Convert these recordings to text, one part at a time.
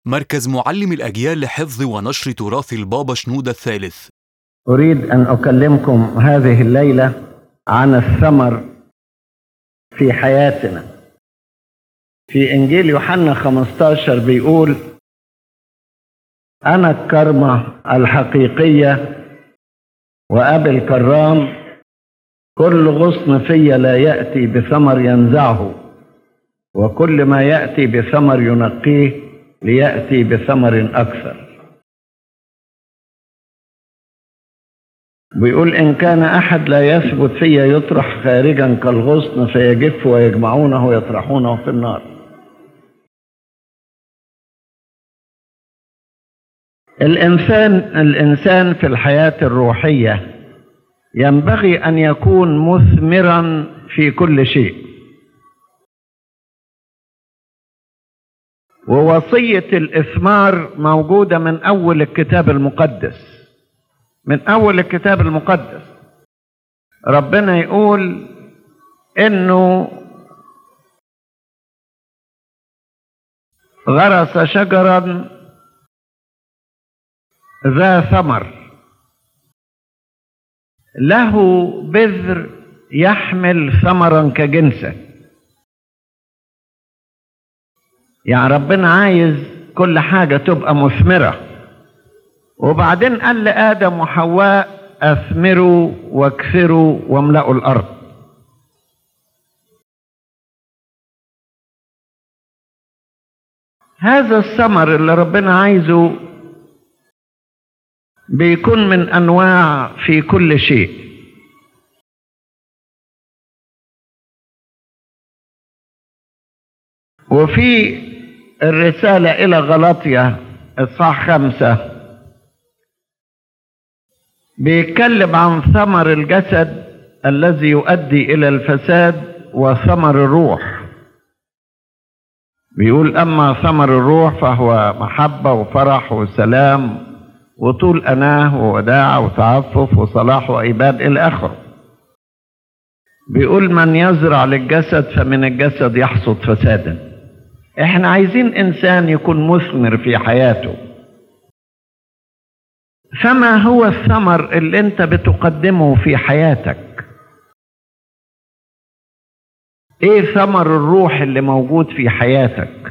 مركز معلم الأجيال لحفظ ونشر تراث البابا شنودة الثالث أريد أن أكلمكم هذه الليلة عن الثمر في حياتنا في إنجيل يوحنا 15 بيقول أنا الكرمة الحقيقية وأبي الكرام كل غصن في لا يأتي بثمر ينزعه وكل ما يأتي بثمر ينقيه ليأتي بثمر أكثر بيقول إن كان أحد لا يثبت في يطرح خارجا كالغصن فيجف ويجمعونه ويطرحونه في النار الإنسان الإنسان في الحياة الروحية ينبغي أن يكون مثمرا في كل شيء ووصية الإثمار موجودة من أول الكتاب المقدس من أول الكتاب المقدس ربنا يقول إنه غرس شجرا ذا ثمر له بذر يحمل ثمرا كجنسه يعني ربنا عايز كل حاجة تبقى مثمرة وبعدين قال لآدم وحواء أثمروا واكثروا واملأوا الأرض هذا الثمر اللي ربنا عايزه بيكون من أنواع في كل شيء وفي الرسالة إلى غلطية إصحاح خمسة بيتكلم عن ثمر الجسد الذي يؤدي إلى الفساد وثمر الروح بيقول أما ثمر الروح فهو محبة وفرح وسلام وطول أناه ووداع وتعفف وصلاح وإيمان إلى آخره بيقول من يزرع للجسد فمن الجسد يحصد فسادا احنا عايزين انسان يكون مثمر في حياته فما هو الثمر اللي انت بتقدمه في حياتك ايه ثمر الروح اللي موجود في حياتك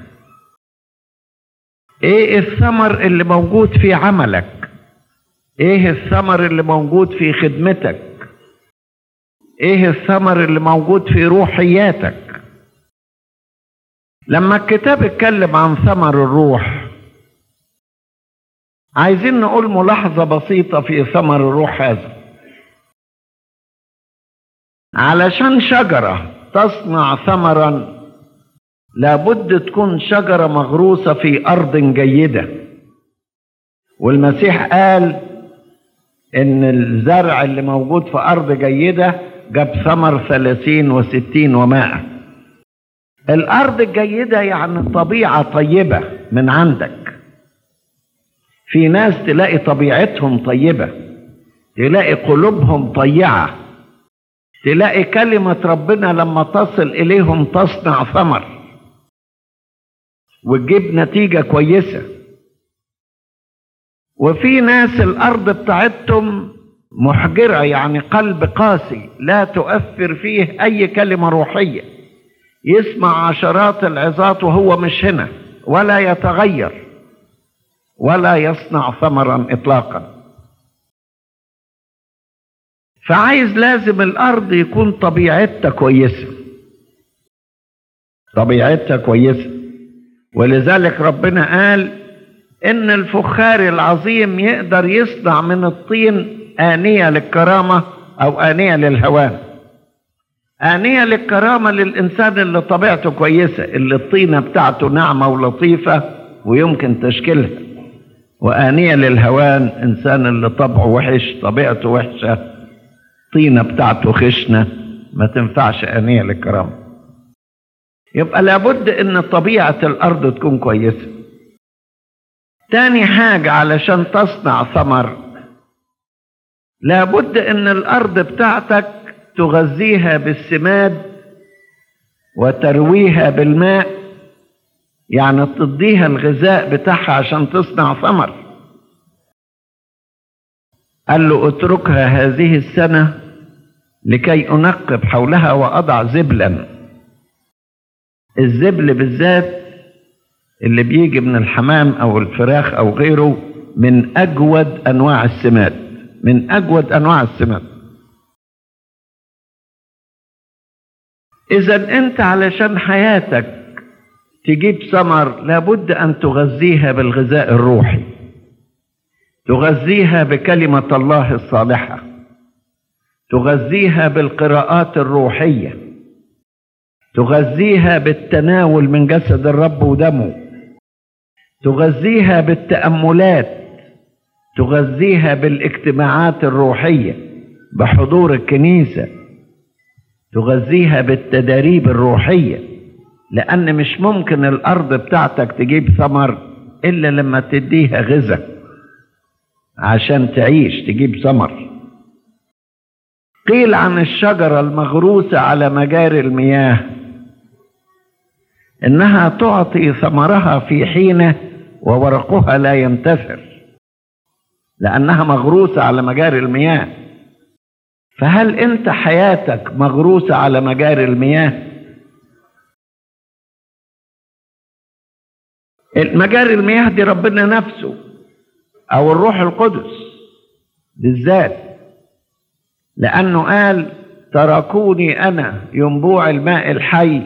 ايه الثمر اللي موجود في عملك ايه الثمر اللي موجود في خدمتك ايه الثمر اللي موجود في روحياتك لما الكتاب اتكلم عن ثمر الروح عايزين نقول ملاحظة بسيطة في ثمر الروح هذا علشان شجرة تصنع ثمرا لابد تكون شجرة مغروسة في أرض جيدة والمسيح قال إن الزرع اللي موجود في أرض جيدة جاب ثمر ثلاثين وستين ومائة الأرض الجيدة يعني طبيعة طيبة من عندك في ناس تلاقي طبيعتهم طيبة تلاقي قلوبهم طيعة تلاقي كلمة ربنا لما تصل إليهم تصنع ثمر وتجيب نتيجة كويسة وفي ناس الأرض بتاعتهم محجرة يعني قلب قاسي لا تؤثر فيه أي كلمة روحية يسمع عشرات العظات وهو مش هنا ولا يتغير ولا يصنع ثمرا اطلاقا فعايز لازم الارض يكون طبيعتها كويسه طبيعتها كويسه ولذلك ربنا قال ان الفخار العظيم يقدر يصنع من الطين انيه للكرامه او انيه للهوان آنية للكرامة للإنسان اللي طبيعته كويسة اللي الطينة بتاعته ناعمة ولطيفة ويمكن تشكيلها وآنية للهوان إنسان اللي طبعه وحش طبيعته وحشة طينة بتاعته خشنة ما تنفعش آنية للكرامة يبقى لابد إن طبيعة الأرض تكون كويسة تاني حاجة علشان تصنع ثمر لابد إن الأرض بتاعتك تغذيها بالسماد وترويها بالماء يعني تديها الغذاء بتاعها عشان تصنع ثمر قال له اتركها هذه السنة لكي أنقب حولها وأضع زبلا الزبل بالذات اللي بيجي من الحمام أو الفراخ أو غيره من أجود أنواع السماد من أجود أنواع السماد إذا أنت علشان حياتك تجيب ثمر لابد أن تغذيها بالغذاء الروحي تغذيها بكلمة الله الصالحة تغذيها بالقراءات الروحية تغذيها بالتناول من جسد الرب ودمه تغذيها بالتأملات تغذيها بالاجتماعات الروحية بحضور الكنيسة تغذيها بالتداريب الروحية لأن مش ممكن الأرض بتاعتك تجيب ثمر إلا لما تديها غذاء عشان تعيش تجيب ثمر قيل عن الشجرة المغروسة على مجاري المياه إنها تعطي ثمرها في حينه وورقها لا ينتثر لأنها مغروسة على مجاري المياه فهل أنت حياتك مغروسة على مجاري المياه؟ مجاري المياه دي ربنا نفسه أو الروح القدس بالذات لأنه قال تركوني أنا ينبوع الماء الحي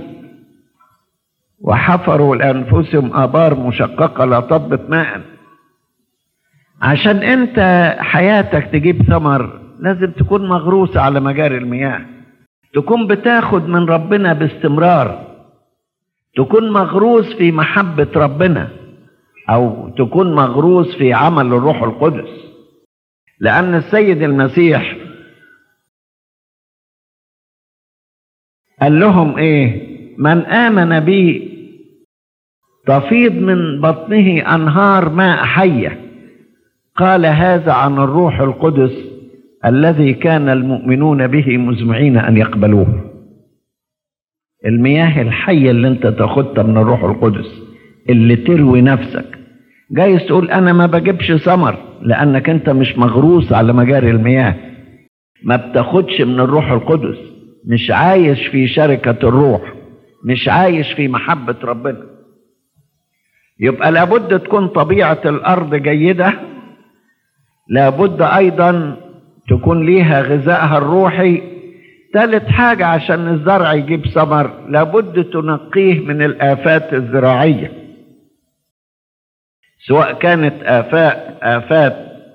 وحفروا لأنفسهم آبار مشققة لا تضبط ماء عشان أنت حياتك تجيب ثمر لازم تكون مغروسة على مجاري المياه تكون بتاخد من ربنا باستمرار تكون مغروس في محبة ربنا أو تكون مغروس في عمل الروح القدس لأن السيد المسيح قال لهم إيه من آمن بي تفيض من بطنه أنهار ماء حية قال هذا عن الروح القدس الذي كان المؤمنون به مزمعين أن يقبلوه المياه الحية اللي انت تاخدها من الروح القدس اللي تروي نفسك جايز تقول انا ما بجيبش ثمر لانك انت مش مغروس على مجاري المياه ما بتاخدش من الروح القدس مش عايش في شركة الروح مش عايش في محبة ربنا يبقى لابد تكون طبيعة الأرض جيدة لابد أيضا تكون ليها غذائها الروحي ثالث حاجة عشان الزرع يجيب ثمر لابد تنقيه من الآفات الزراعية سواء كانت آفات آفات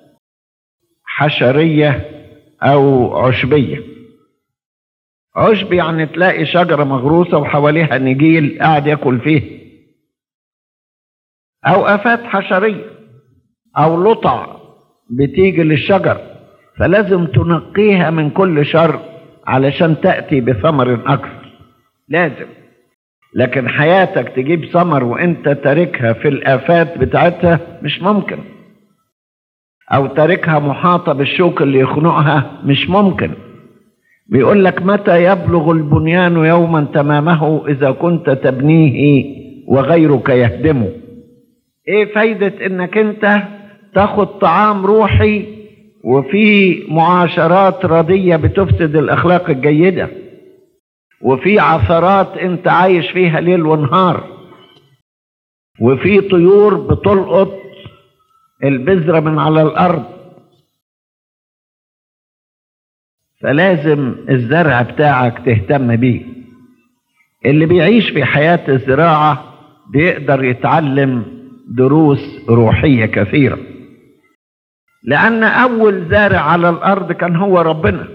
حشرية أو عشبية عشب يعني تلاقي شجرة مغروسة وحواليها نجيل قاعد ياكل فيه أو آفات حشرية أو لطع بتيجي للشجر فلازم تنقيها من كل شر علشان تأتي بثمر أكثر لازم لكن حياتك تجيب ثمر وانت تاركها في الآفات بتاعتها مش ممكن أو تاركها محاطة بالشوك اللي يخنقها مش ممكن بيقول لك متى يبلغ البنيان يوما تمامه إذا كنت تبنيه وغيرك يهدمه ايه فايدة انك انت تاخد طعام روحي وفي معاشرات ردية بتفسد الأخلاق الجيدة وفي عثرات أنت عايش فيها ليل ونهار وفي طيور بتلقط البذرة من على الأرض فلازم الزرع بتاعك تهتم بيه اللي بيعيش في حياة الزراعة بيقدر يتعلم دروس روحية كثيرة لأن أول زارع على الأرض كان هو ربنا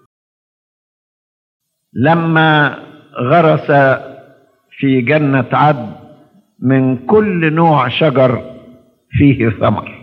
لما غرس في جنة عدن من كل نوع شجر فيه ثمر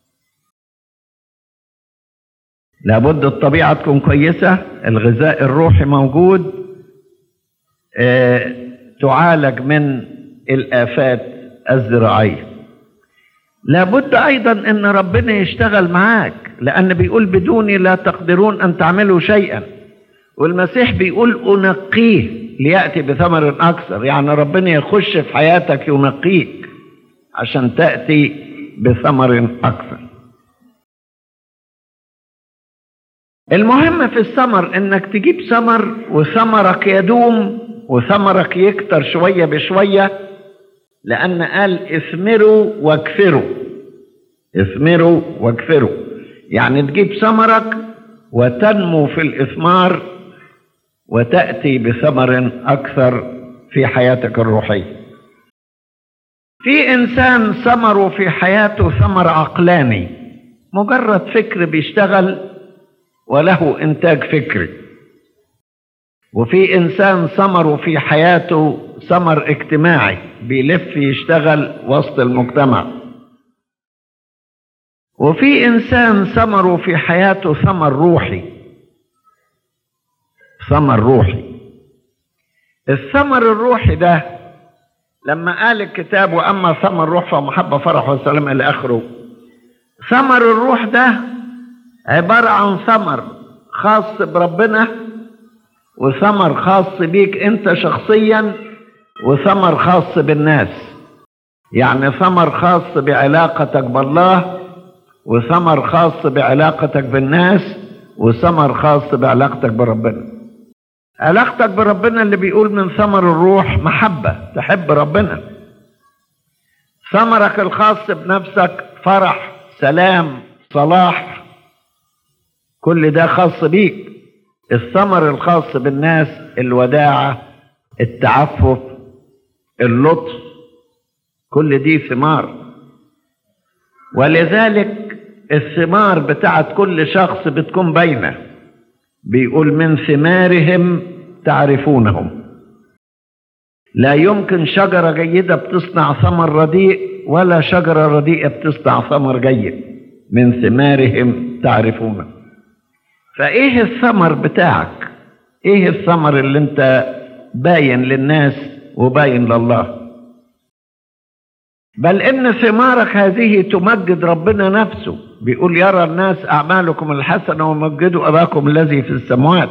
لابد الطبيعة تكون كويسة الغذاء الروحي موجود آه، تعالج من الآفات الزراعية لابد أيضا أن ربنا يشتغل معاك لأن بيقول بدوني لا تقدرون أن تعملوا شيئا والمسيح بيقول أنقيه ليأتي بثمر أكثر يعني ربنا يخش في حياتك ينقيك عشان تأتي بثمر أكثر المهم في الثمر انك تجيب ثمر وثمرك يدوم وثمرك يكتر شوية بشوية لأن قال اثمروا واكثروا اثمروا واكثروا يعني تجيب ثمرك وتنمو في الإثمار وتأتي بثمر أكثر في حياتك الروحية في إنسان ثمره في حياته ثمر عقلاني مجرد فكر بيشتغل وله إنتاج فكري وفي إنسان ثمره في حياته ثمر اجتماعي بيلف يشتغل وسط المجتمع وفي إنسان ثمره في حياته ثمر روحي ثمر روحي الثمر الروحي ده لما قال الكتاب واما ثمر الروح فمحبه فرح وسلام الى اخره ثمر الروح ده عباره عن ثمر خاص بربنا وثمر خاص بيك انت شخصيا وثمر خاص بالناس يعني ثمر خاص بعلاقتك بالله وثمر خاص بعلاقتك بالناس وثمر خاص بعلاقتك بربنا علاقتك بربنا اللي بيقول من ثمر الروح محبة تحب ربنا ثمرك الخاص بنفسك فرح سلام صلاح كل ده خاص بيك الثمر الخاص بالناس الوداعة التعفف اللطف كل دي ثمار ولذلك الثمار بتاعت كل شخص بتكون باينه بيقول من ثمارهم تعرفونهم لا يمكن شجرة جيدة بتصنع ثمر رديء ولا شجرة رديئة بتصنع ثمر جيد من ثمارهم تعرفونه فايه الثمر بتاعك ايه الثمر اللي انت باين للناس وباين لله بل ان ثمارك هذه تمجد ربنا نفسه بيقول يرى الناس اعمالكم الحسنه ومجدوا اباكم الذي في السماوات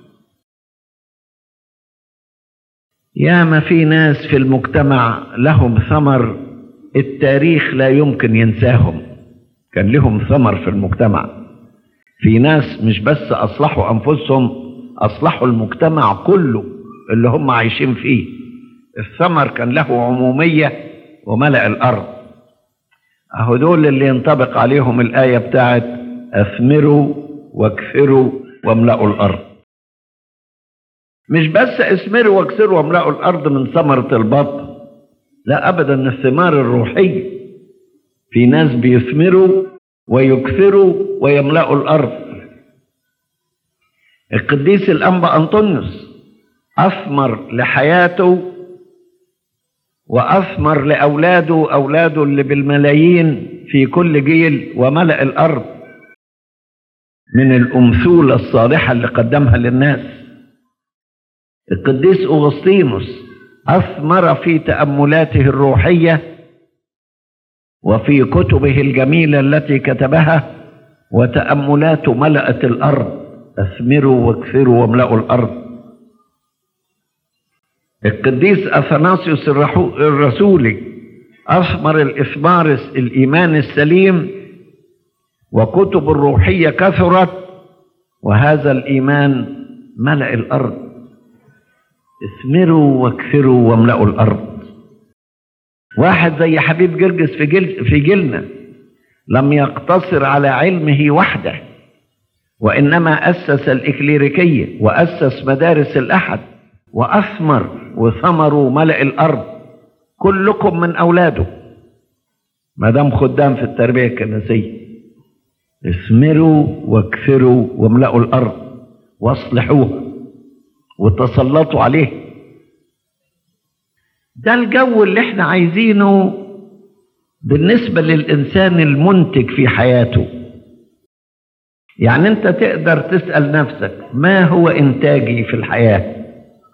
ياما في ناس في المجتمع لهم ثمر التاريخ لا يمكن ينساهم كان لهم ثمر في المجتمع في ناس مش بس اصلحوا انفسهم اصلحوا المجتمع كله اللي هم عايشين فيه الثمر كان له عموميه وملأ الارض اهو دول اللي ينطبق عليهم الايه بتاعت اثمروا واكثروا واملأوا الارض مش بس اثمروا واكثروا واملأوا الارض من ثمره البطن لا ابدا الثمار الروحيه في ناس بيثمروا ويكثروا ويملأوا الارض القديس الانبا انطونيوس اثمر لحياته واثمر لاولاده اولاده اللي بالملايين في كل جيل وملأ الارض من الامثوله الصالحه اللي قدمها للناس القديس اغسطينوس اثمر في تاملاته الروحيه وفي كتبه الجميله التي كتبها وتاملاته ملأت الارض اثمروا واكثروا واملأوا الارض القديس اثناسيوس الرسولي اثمر الاثمار الايمان السليم وكتب الروحيه كثرت وهذا الايمان ملا الارض اثمروا واكثروا واملأوا الارض واحد زي حبيب جرجس في جل في جيلنا لم يقتصر على علمه وحده وانما اسس الاكليريكيه واسس مدارس الاحد واثمر وثمروا ملأ الارض كلكم من اولاده ما دام خدام في التربيه الكنسيه اثمروا واكثروا واملأوا الارض واصلحوها وتسلطوا عليه ده الجو اللي احنا عايزينه بالنسبه للانسان المنتج في حياته يعني انت تقدر تسال نفسك ما هو انتاجي في الحياه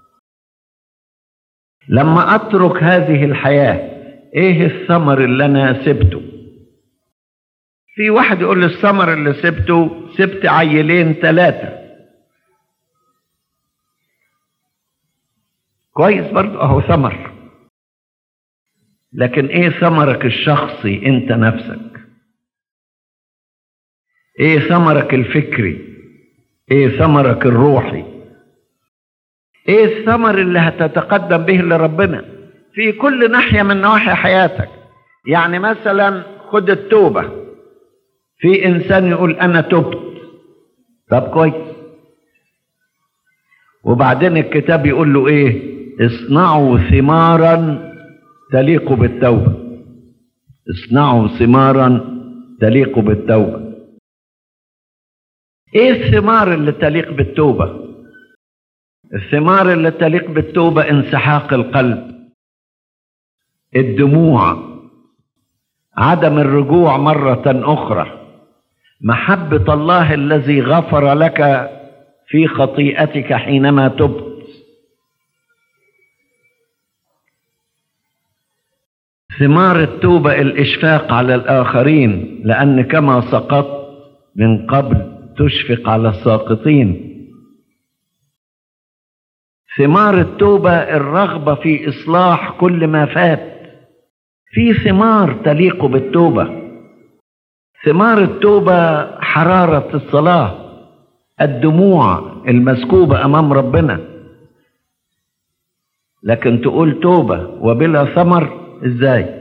لما اترك هذه الحياه ايه الثمر اللي انا سبته في واحد يقول لي الثمر اللي سبته سبت عيلين ثلاثه كويس برضه اهو ثمر لكن ايه ثمرك الشخصي انت نفسك ايه ثمرك الفكري ايه ثمرك الروحي ايه الثمر اللي هتتقدم به لربنا في كل ناحية من نواحي حياتك يعني مثلا خد التوبة في انسان يقول انا تبت طب كويس وبعدين الكتاب يقول له ايه اصنعوا ثمارا تليق بالتوبة اصنعوا ثمارا تليق بالتوبة ايه الثمار اللي تليق بالتوبة الثمار اللي تليق بالتوبة انسحاق القلب الدموع عدم الرجوع مرة أخرى محبة الله الذي غفر لك في خطيئتك حينما تبت ثمار التوبة الإشفاق على الآخرين لأن كما سقطت من قبل تشفق على الساقطين ثمار التوبة الرغبة في إصلاح كل ما فات في ثمار تليق بالتوبة ثمار التوبة حرارة الصلاة الدموع المسكوبة أمام ربنا لكن تقول توبة وبلا ثمر ازاي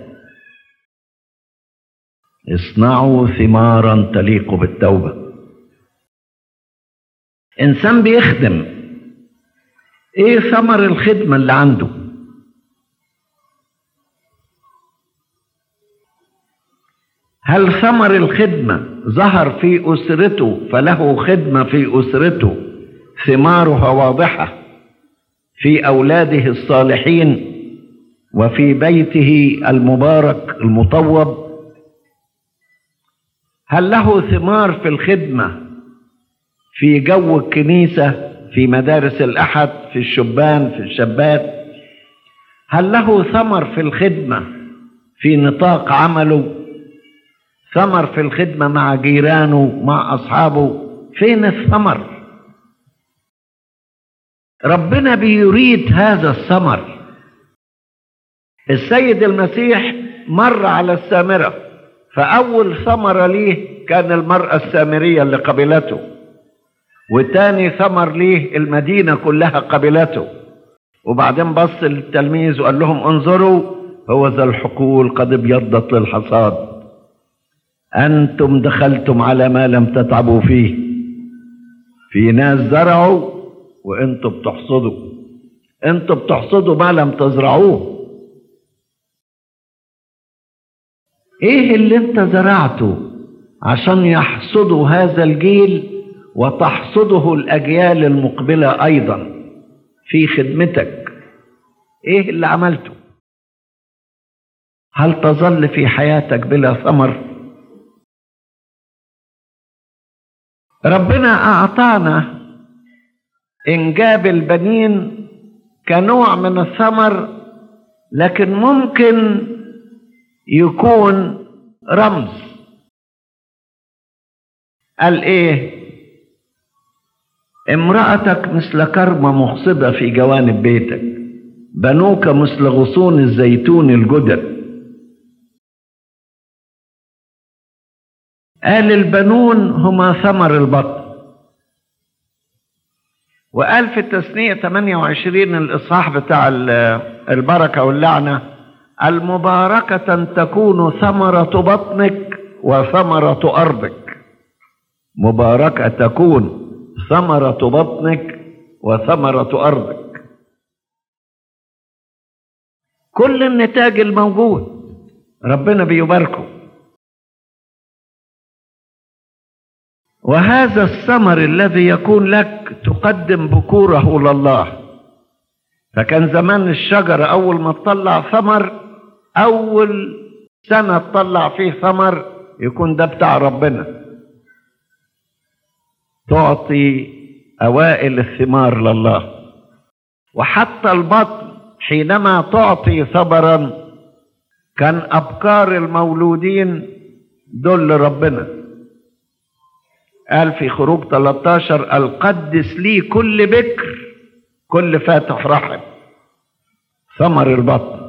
اصنعوا ثمارا تليق بالتوبة انسان بيخدم ايه ثمر الخدمة اللي عنده هل ثمر الخدمة ظهر في أسرته فله خدمة في أسرته ثمارها واضحة في أولاده الصالحين وفي بيته المبارك المطوب هل له ثمار في الخدمة في جو الكنيسة في مدارس الأحد في الشبان في الشابات هل له ثمر في الخدمة في نطاق عمله ثمر في الخدمة مع جيرانه مع أصحابه فين الثمر ربنا بيريد هذا الثمر السيد المسيح مر على السامرة فأول ثمرة ليه كان المرأة السامرية اللي قبلته وتاني ثمر ليه المدينة كلها قبلته وبعدين بص للتلميذ وقال لهم انظروا هو ذا الحقول قد ابيضت للحصاد أنتم دخلتم على ما لم تتعبوا فيه في ناس زرعوا وانتم بتحصدوا انتم بتحصدوا ما لم تزرعوه ايه اللي انت زرعته عشان يحصدوا هذا الجيل وتحصده الاجيال المقبله ايضا في خدمتك ايه اللي عملته هل تظل في حياتك بلا ثمر ربنا اعطانا انجاب البنين كنوع من الثمر لكن ممكن يكون رمز قال ايه امرأتك مثل كرمة مخصبة في جوانب بيتك بنوك مثل غصون الزيتون الجدد قال البنون هما ثمر البطن وقال في التثنية 28 الإصحاح بتاع البركة واللعنة المباركة تكون ثمرة بطنك وثمرة أرضك مباركة تكون ثمرة بطنك وثمرة أرضك كل النتاج الموجود ربنا بيباركه وهذا الثمر الذي يكون لك تقدم بكوره لله فكان زمان الشجرة أول ما تطلع ثمر أول سنة تطلع فيه ثمر يكون ده بتاع ربنا تعطي أوائل الثمار لله وحتى البطن حينما تعطي ثمرا كان أبكار المولودين دول ربنا قال في خروج 13 القدس لي كل بكر كل فاتح رحم ثمر البطن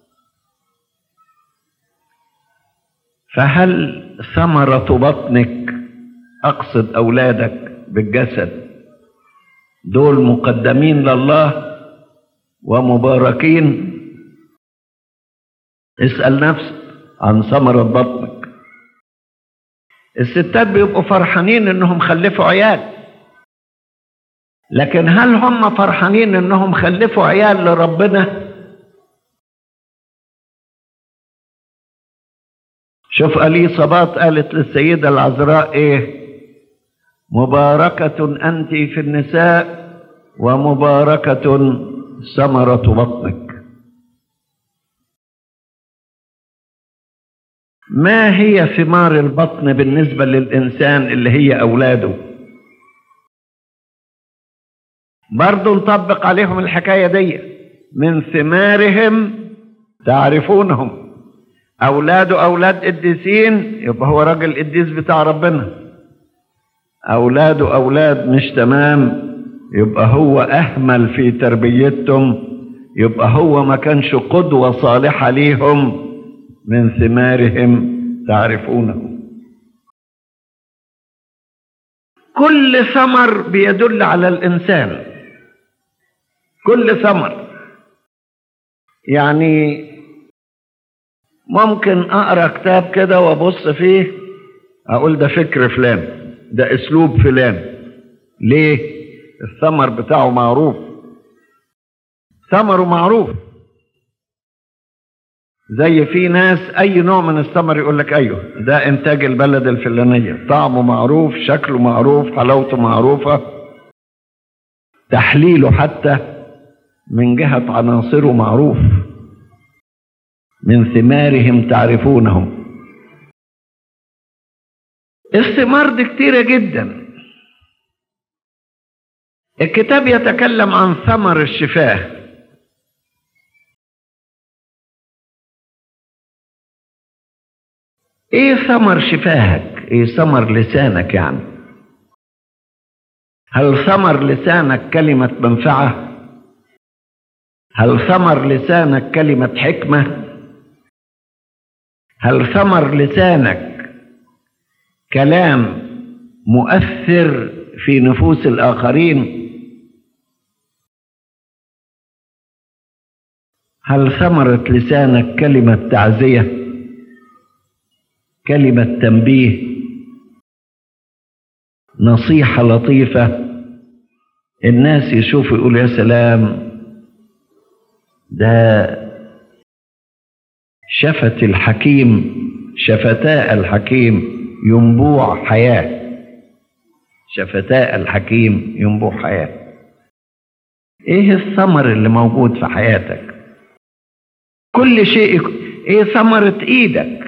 فهل ثمرة بطنك أقصد أولادك بالجسد دول مقدمين لله ومباركين اسأل نفسك عن ثمرة بطنك الستات بيبقوا فرحانين انهم خلفوا عيال لكن هل هم فرحانين انهم خلفوا عيال لربنا شوف اليصابات قالت للسيده العذراء ايه مباركه انت في النساء ومباركه ثمره بطنك ما هي ثمار البطن بالنسبه للانسان اللي هي اولاده برضو نطبق عليهم الحكايه دي من ثمارهم تعرفونهم اولاده اولاد قديسين يبقى هو راجل قديس بتاع ربنا اولاده اولاد مش تمام يبقى هو اهمل في تربيتهم يبقى هو ما كانش قدوه صالحه ليهم من ثمارهم تعرفونه كل ثمر بيدل على الانسان كل ثمر يعني ممكن اقرا كتاب كده وابص فيه اقول ده فكر فلان ده اسلوب فلان ليه الثمر بتاعه معروف ثمره معروف زي في ناس اي نوع من الثمر يقول لك ايوه ده انتاج البلد الفلانيه طعمه معروف شكله معروف حلاوته معروفه تحليله حتى من جهه عناصره معروف من ثمارهم تعرفونهم الثمار دي كتيرة جدا الكتاب يتكلم عن ثمر الشفاه ايه ثمر شفاهك ايه ثمر لسانك يعني هل ثمر لسانك كلمة منفعة هل ثمر لسانك كلمة حكمة هل ثمر لسانك كلام مؤثر في نفوس الآخرين هل ثمرة لسانك كلمة تعزية كلمة تنبيه نصيحة لطيفة الناس يشوفوا يقولوا يا سلام ده شفت الحكيم شفتاء الحكيم ينبوع حياة شفتاء الحكيم ينبوع حياة ايه الثمر اللي موجود في حياتك كل شيء ايه ثمرة ايدك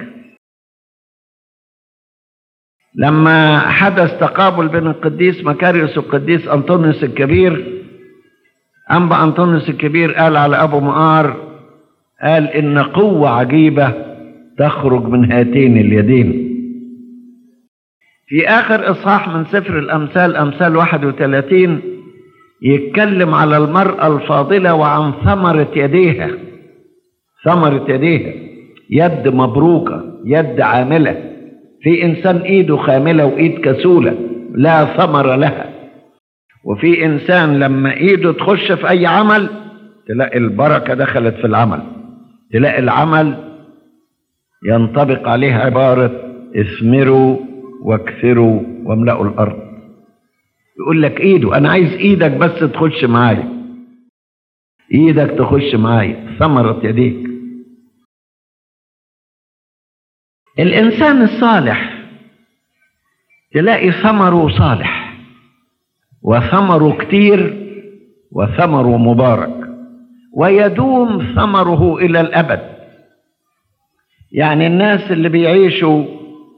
لما حدث تقابل بين القديس مكاريوس والقديس انطونيوس الكبير انبا انطونيوس الكبير قال على ابو مقار قال ان قوه عجيبه تخرج من هاتين اليدين في اخر اصحاح من سفر الامثال امثال 31 يتكلم على المراه الفاضله وعن ثمره يديها ثمره يديها يد مبروكه يد عامله في انسان ايده خامله وايد كسوله لا ثمر لها وفي انسان لما ايده تخش في اي عمل تلاقي البركه دخلت في العمل تلاقي العمل ينطبق عليه عباره اثمروا واكثروا واملأوا الارض يقول لك ايده انا عايز ايدك بس تخش معايا ايدك تخش معايا ثمره يديك الإنسان الصالح تلاقي ثمره صالح وثمره كتير وثمره مبارك ويدوم ثمره إلى الأبد يعني الناس اللي بيعيشوا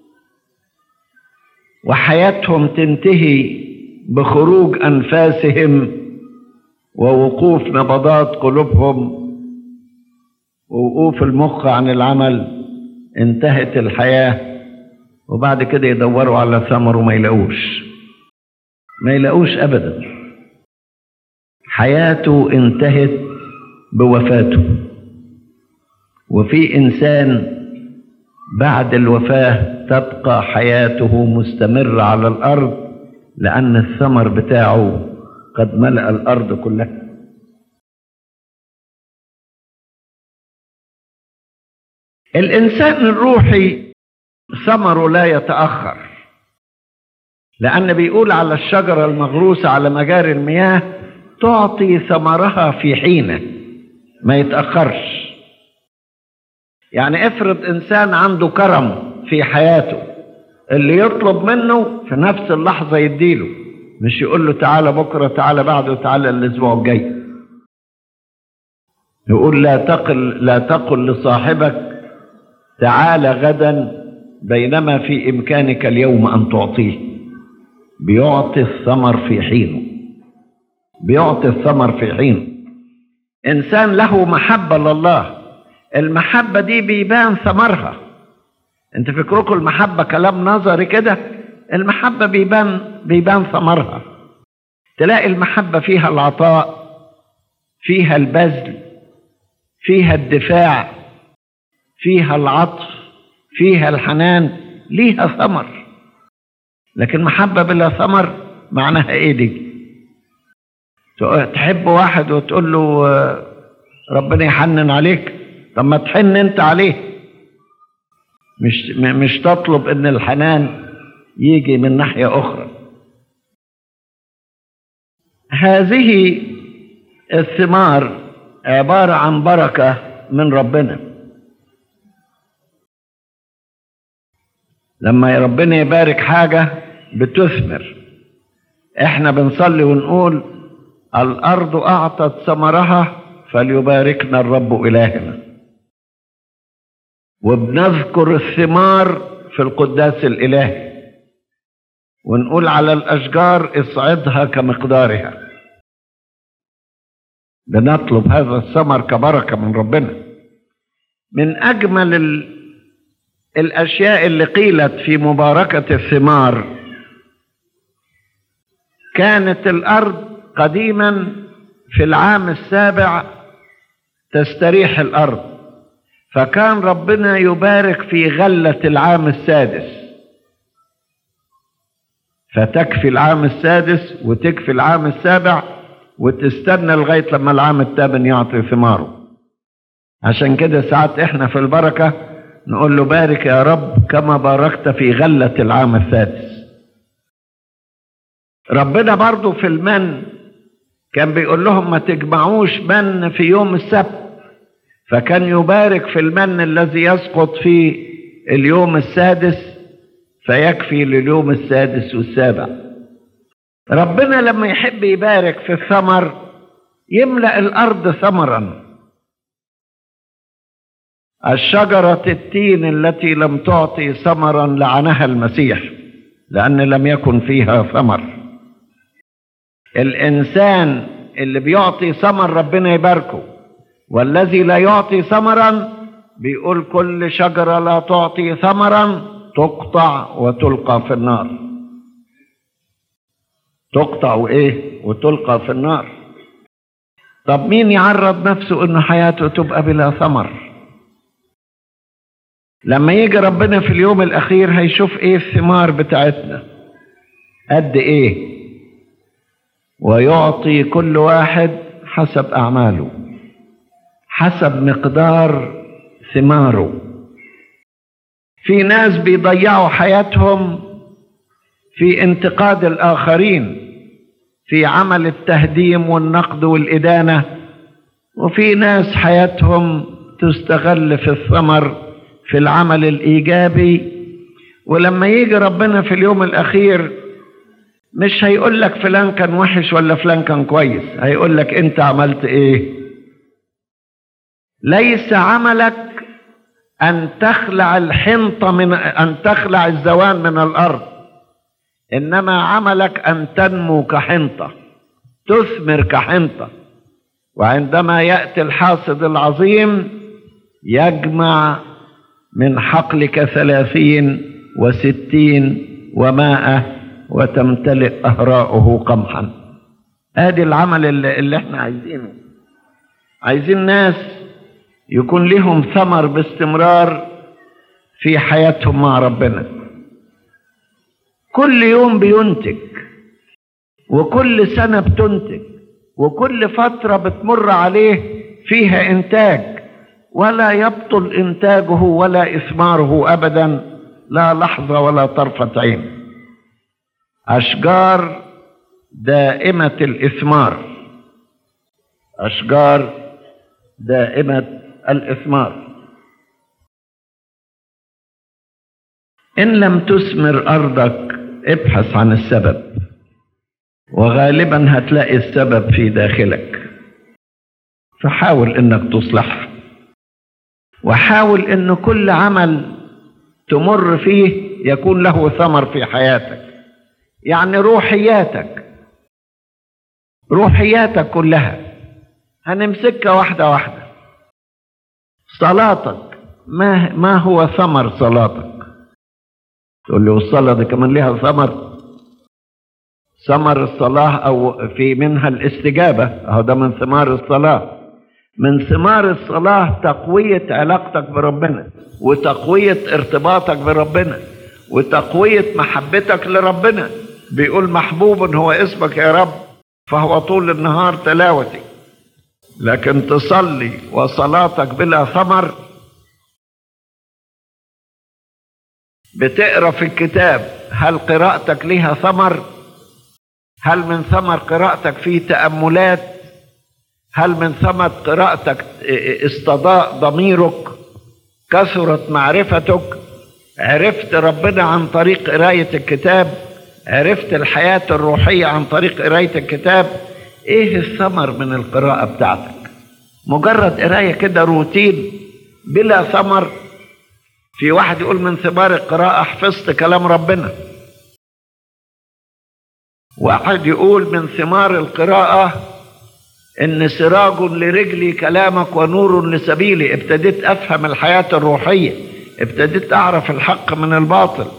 وحياتهم تنتهي بخروج أنفاسهم ووقوف نبضات قلوبهم ووقوف المخ عن العمل انتهت الحياة وبعد كده يدوروا على ثمر وما يلاقوش ما يلاقوش أبدا حياته انتهت بوفاته وفي إنسان بعد الوفاة تبقى حياته مستمرة على الأرض لأن الثمر بتاعه قد ملأ الأرض كلها الإنسان الروحي ثمره لا يتأخر لأن بيقول على الشجرة المغروسة على مجاري المياه تعطي ثمرها في حينه ما يتأخرش يعني افرض إنسان عنده كرم في حياته اللي يطلب منه في نفس اللحظة يديله مش يقول له تعالى بكرة تعالى بعده تعالى الأسبوع الجاي يقول لا تقل لا تقل لصاحبك تعالى غدا بينما في إمكانك اليوم أن تعطيه بيعطي الثمر في حينه بيعطي الثمر في حينه إنسان له محبة لله المحبة دي بيبان ثمرها انت فكركم المحبة كلام نظري كده المحبة بيبان بيبان ثمرها تلاقي المحبة فيها العطاء فيها البذل فيها الدفاع فيها العطف فيها الحنان ليها ثمر لكن محبة بلا ثمر معناها ايه دي تحب واحد وتقول له ربنا يحنن عليك طب ما تحن انت عليه مش مش تطلب ان الحنان يجي من ناحية اخرى هذه الثمار عبارة عن بركة من ربنا لما ربنا يبارك حاجة بتثمر احنا بنصلي ونقول الارض اعطت ثمرها فليباركنا الرب الهنا وبنذكر الثمار في القداس الالهي ونقول على الاشجار اصعدها كمقدارها بنطلب هذا الثمر كبركه من ربنا من اجمل ال... الاشياء اللي قيلت في مباركه الثمار كانت الارض قديما في العام السابع تستريح الارض فكان ربنا يبارك في غله العام السادس فتكفي العام السادس وتكفي العام السابع وتستنى لغايه لما العام الثامن يعطي ثماره عشان كده ساعات احنا في البركه نقول له بارك يا رب كما باركت في غله العام السادس ربنا برضو في المن كان بيقول لهم ما تجمعوش من في يوم السبت فكان يبارك في المن الذي يسقط في اليوم السادس فيكفي لليوم السادس والسابع ربنا لما يحب يبارك في الثمر يملا الارض ثمرا الشجره التين التي لم تعطي ثمرا لعنها المسيح لان لم يكن فيها ثمر الانسان اللي بيعطي ثمر ربنا يباركه والذي لا يعطي ثمرا بيقول كل شجره لا تعطي ثمرا تقطع وتلقى في النار تقطع وايه وتلقى في النار طب مين يعرض نفسه ان حياته تبقى بلا ثمر لما يجي ربنا في اليوم الاخير هيشوف ايه الثمار بتاعتنا قد ايه ويعطي كل واحد حسب اعماله حسب مقدار ثماره في ناس بيضيعوا حياتهم في انتقاد الاخرين في عمل التهديم والنقد والادانه وفي ناس حياتهم تستغل في الثمر في العمل الايجابي ولما يجي ربنا في اليوم الاخير مش هيقول لك فلان كان وحش ولا فلان كان كويس هيقول لك انت عملت ايه ليس عملك ان تخلع الحنطه من ان تخلع الزوان من الارض انما عملك ان تنمو كحنطه تثمر كحنطه وعندما ياتي الحاصد العظيم يجمع من حقلك ثلاثين وستين ومائة وتمتلئ أهراؤه قمحا ادي العمل اللي, اللي احنا عايزينه عايزين ناس يكون لهم ثمر باستمرار في حياتهم مع ربنا كل يوم بينتج وكل سنة بتنتج وكل فترة بتمر عليه فيها إنتاج ولا يبطل إنتاجه ولا إثماره أبدا لا لحظة ولا طرفة عين أشجار دائمة الإثمار أشجار دائمة الإثمار إن لم تثمر أرضك ابحث عن السبب وغالبا هتلاقي السبب في داخلك فحاول انك تصلحه وحاول ان كل عمل تمر فيه يكون له ثمر في حياتك يعني روحياتك روحياتك كلها هنمسكها واحدة واحدة صلاتك ما ما هو ثمر صلاتك تقول لي والصلاة دي كمان لها ثمر ثمر الصلاة أو في منها الاستجابة أهو ده من ثمار الصلاة من ثمار الصلاة تقوية علاقتك بربنا وتقوية ارتباطك بربنا وتقوية محبتك لربنا بيقول محبوب هو اسمك يا رب فهو طول النهار تلاوتي لكن تصلي وصلاتك بلا ثمر بتقرا في الكتاب هل قراءتك لها ثمر هل من ثمر قراءتك في تاملات هل من ثمر قراءتك استضاء ضميرك كثرت معرفتك عرفت ربنا عن طريق قرايه الكتاب عرفت الحياه الروحيه عن طريق قرايه الكتاب ايه الثمر من القراءه بتاعتك مجرد قرايه كده روتين بلا ثمر في واحد يقول من ثمار القراءة حفظت كلام ربنا واحد يقول من ثمار القراءة إن سراج لرجلي كلامك ونور لسبيلي ابتديت أفهم الحياة الروحية ابتديت أعرف الحق من الباطل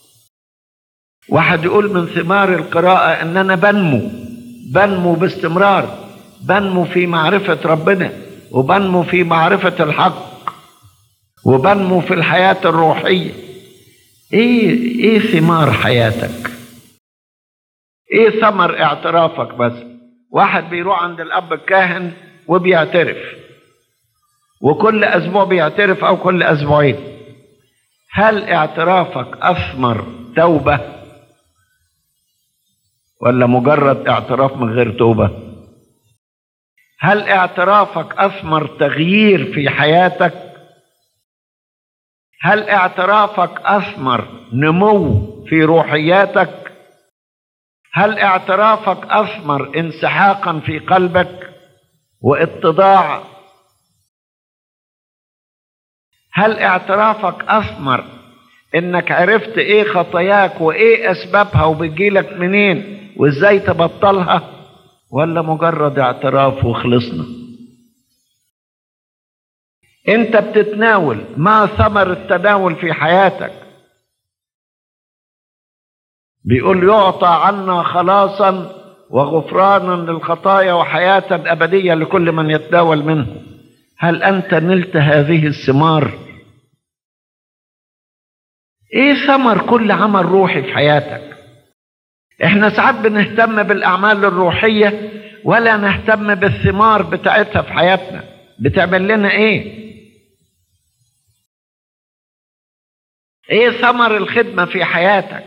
واحد يقول من ثمار القراءة إن أنا بنمو بنمو باستمرار بنمو في معرفة ربنا وبنمو في معرفة الحق وبنمو في الحياة الروحية ايه ايه ثمار حياتك ايه ثمر اعترافك بس واحد بيروح عند الاب الكاهن وبيعترف وكل اسبوع بيعترف او كل اسبوعين هل اعترافك اثمر توبة ولا مجرد اعتراف من غير توبة هل اعترافك اثمر تغيير في حياتك هل اعترافك اثمر نمو في روحياتك هل اعترافك اثمر انسحاقا في قلبك واتضاع هل اعترافك اثمر انك عرفت ايه خطاياك وايه اسبابها وبتجيلك منين وازاي تبطلها ولا مجرد اعتراف وخلصنا انت بتتناول ما ثمر التناول في حياتك بيقول يعطى عنا خلاصا وغفرانا للخطايا وحياة أبدية لكل من يتناول منه هل أنت نلت هذه الثمار ايه ثمر كل عمل روحي في حياتك احنا ساعات بنهتم بالأعمال الروحية ولا نهتم بالثمار بتاعتها في حياتنا بتعمل لنا ايه ايه ثمر الخدمه في حياتك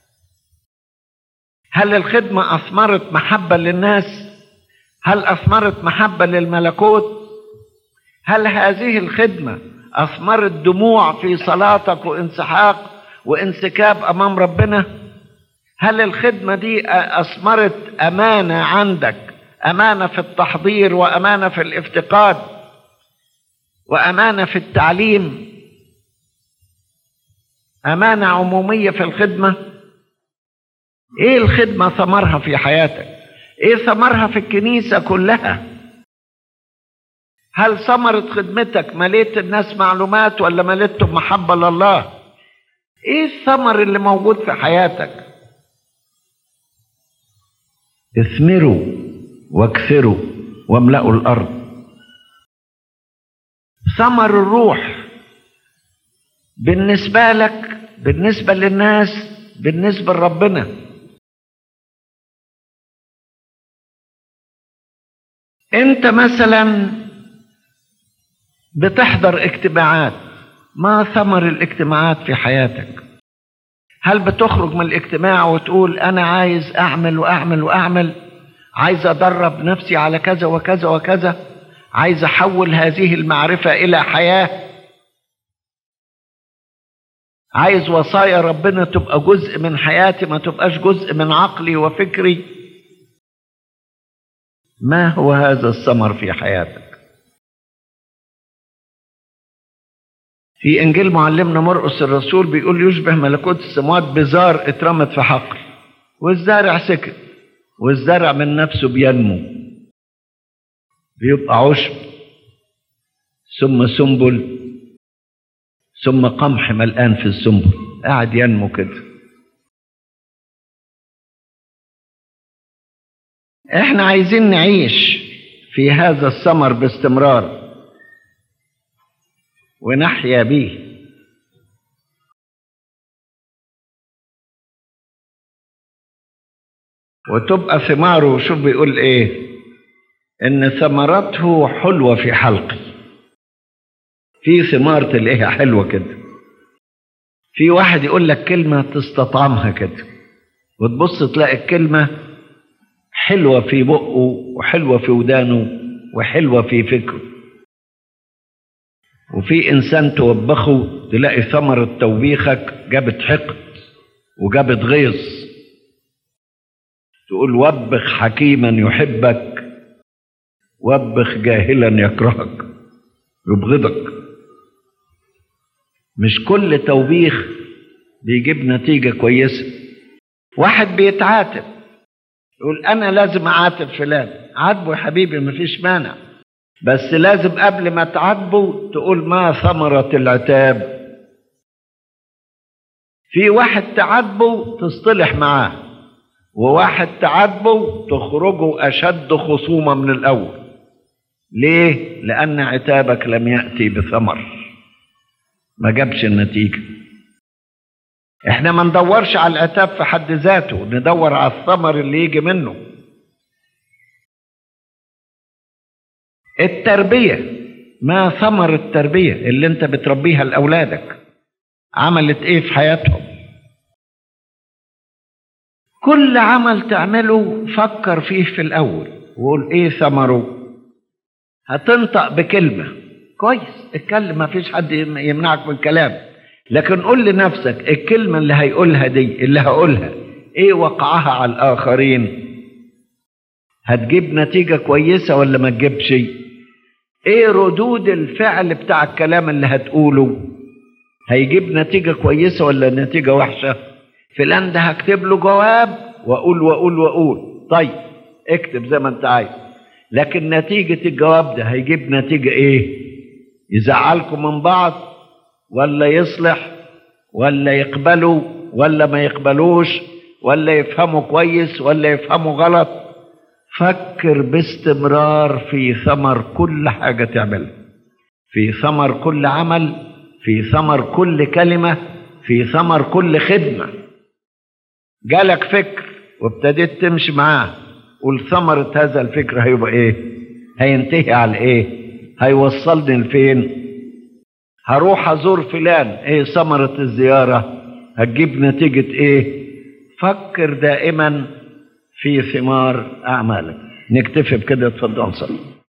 هل الخدمه اثمرت محبه للناس هل اثمرت محبه للملكوت هل هذه الخدمه اثمرت دموع في صلاتك وانسحاق وانسكاب امام ربنا هل الخدمه دي اثمرت امانه عندك امانه في التحضير وامانه في الافتقاد وامانه في التعليم امانه عموميه في الخدمه ايه الخدمه ثمرها في حياتك ايه ثمرها في الكنيسه كلها هل ثمرت خدمتك مليت الناس معلومات ولا مليتهم محبه لله ايه الثمر اللي موجود في حياتك اثمروا واكثروا واملأوا الارض ثمر الروح بالنسبة لك بالنسبة للناس بالنسبة لربنا انت مثلا بتحضر اجتماعات ما ثمر الاجتماعات في حياتك هل بتخرج من الاجتماع وتقول انا عايز اعمل واعمل واعمل عايز ادرب نفسي على كذا وكذا وكذا عايز احول هذه المعرفه الى حياه عايز وصايا ربنا تبقى جزء من حياتي ما تبقاش جزء من عقلي وفكري ما هو هذا الثمر في حياتك في انجيل معلمنا مرقس الرسول بيقول يشبه ملكوت السماوات بزار اترمت في حقل والزارع سكت والزرع من نفسه بينمو بيبقى عشب ثم سنبل ثم قمح ملقان في السنبل قاعد ينمو كده احنا عايزين نعيش في هذا الثمر باستمرار ونحيا به وتبقى ثماره شوف بيقول ايه ان ثمرته حلوة في حلقي في ثمار تلاقيها حلوة كده في واحد يقول لك كلمة تستطعمها كده وتبص تلاقي الكلمة حلوة في بقه وحلوة في ودانه وحلوة في فكره وفي إنسان توبخه تلاقي ثمرة توبيخك جابت حقد وجابت غيظ تقول وبخ حكيما يحبك وبخ جاهلا يكرهك يبغضك مش كل توبيخ بيجيب نتيجة كويسة واحد بيتعاتب يقول أنا لازم أعاتب فلان عاتبه يا حبيبي مفيش مانع بس لازم قبل ما تعاتبه تقول ما ثمرة العتاب في واحد تعاتبه تصطلح معاه وواحد تعاتبه تخرجه أشد خصومة من الأول ليه؟ لأن عتابك لم يأتي بثمر ما جابش النتيجة احنا ما ندورش على العتاب في حد ذاته ندور على الثمر اللي يجي منه التربية ما ثمر التربية اللي انت بتربيها لأولادك عملت ايه في حياتهم كل عمل تعمله فكر فيه في الأول وقول ايه ثمره هتنطق بكلمة كويس اتكلم ما فيش حد يمنعك من الكلام لكن قول لنفسك الكلمة اللي هيقولها دي اللي هقولها ايه وقعها على الآخرين هتجيب نتيجة كويسة ولا ما تجيبش ايه ردود الفعل بتاع الكلام اللي هتقوله هيجيب نتيجة كويسة ولا نتيجة وحشة فلان ده هكتب له جواب واقول واقول واقول طيب اكتب زي ما انت عايز لكن نتيجة الجواب ده هيجيب نتيجة ايه يزعلكم من بعض ولا يصلح ولا يقبلوا ولا ما يقبلوش ولا يفهموا كويس ولا يفهموا غلط فكر باستمرار في ثمر كل حاجة تعملها في ثمر كل عمل في ثمر كل كلمة في ثمر كل خدمة جالك فكر وابتديت تمشي معاه قول ثمرة هذا الفكر هيبقى ايه هينتهي على ايه هيوصلني لفين هروح ازور فلان ايه ثمرة الزيارة هتجيب نتيجة ايه فكر دائما في ثمار اعمالك نكتفي بكده اتفضل صلي